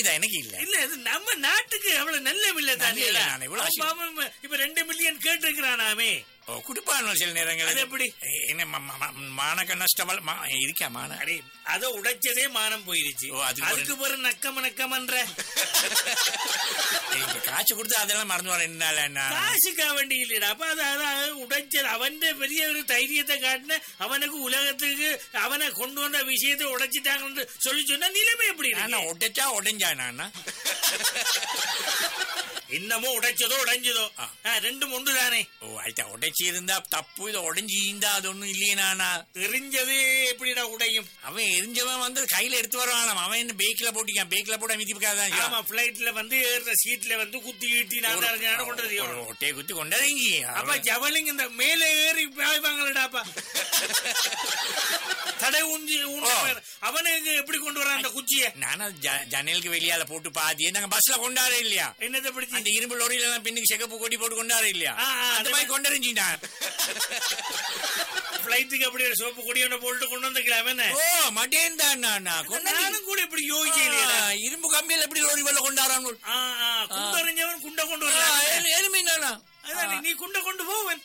தெரிஞ்சுதா எனக்கு இல்ல இல்ல இது நம்ம நாட்டுக்கு அவ்வளவு நல்ல இல்ல தானே நல்ல நானே, இவ்வளவு அவன் பாவம் இப்ப ரெண்டு மில்லியன் கேட்டிருக்கிறானாமே ஓ, குடுப்பானோ சில நேரங்கள் அது எப்படி? என்ன ம- ம- ம- மானக்க நஷ்டம் இருக்கா மான அடே அத உடைச்சதே மானம் போயிருச்சு ஓ, அதுக்கு அதுக்கு ஒரு நக்கம் நக்கமன்ற இப்ப காய்ச்சி கொடுத்து அதெல்லாம் மறந்து வர என்ன என்ன காசுக்கா வேண்டி இல்லடா அப்ப அது அதான் உடைச்சது அவன் பெரிய ஒரு தைரியத்தை காட்டின அவனுக்கு உலகத்துக்கு அவனை கொண்டு வந்த விஷயத்தை உடைச்சிட்டாங்கன்னு சொல்லி சொன்னா நிலைமை எப்படி நானா இருக்கு? உடைச்சா உடைஞ்சா நானா இன்னமும் உடைச்சதோ உடைஞ்சதோ ஆ. ஆ, ரெண்டும் ஒன்று தானே ஓ ஆயிட்டா உடைச்சி இருந்தா தப்பு இதை உடைஞ்சி இருந்தா அது ஒண்ணும் இல்லையே நானா தெரிஞ்சது எப்படிடா உடையும் அவன் எரிஞ்சவன் வந்து கையில எடுத்து வருவான் அவன் என்ன பேக்கில போட்டிக்கான் பேக்கில போட்டா மிதிப்புக்காதான் ஆமா பிளைட்ல வந்து ஏறுற சீட்ல வந்து குத்தி ஈட்டி நான் அறிஞான கொண்டு ஒரு தெரியும் ஒட்டையை குத்தி கொண்டாதீங்க அப்ப ஜவலிங் இந்த மேலே ஏறி பாய்வாங்களடாப்பா தடை ஊஞ்சி ஊன்ற ஓ. பேர். அவனுக்கு எப்படி கொண்டு வரான் அந்த குச்சிய நானும் ஜ- ஜன்னலுக்கு வெளியால போட்டு பாதி நாங்க பஸ்ல கொண்டாட இல்லையா என்னத்தை பிடிச்சி அந்த இரும்பு லோரியில எல்லாம் பின்னுக்கு செகப்பு கொடி போட்டு கொண்டாட இல்லையா ஆ, ஆ, அந்த அது மாதிரி கொண்டறிஞ்சினா பிளைட்டுக்கு அப்படி ஒரு சோப்பு கொடியோட போட்டு கொண்டு வந்துக்கலாம் என்ன ஓ மட்டேன் தான் நானா கொண்டாடி நானும் கூட இப்படி யோசிக்கலையா ஆ, இரும்பு கம்பியில எப்படி லோரி வெள்ள கொண்டாடுறாங்க குண்டறிஞ்சவன் குண்டை கொண்டு வரான் எருமை நானா அதான் நீ குண்டை கொண்டு போவன்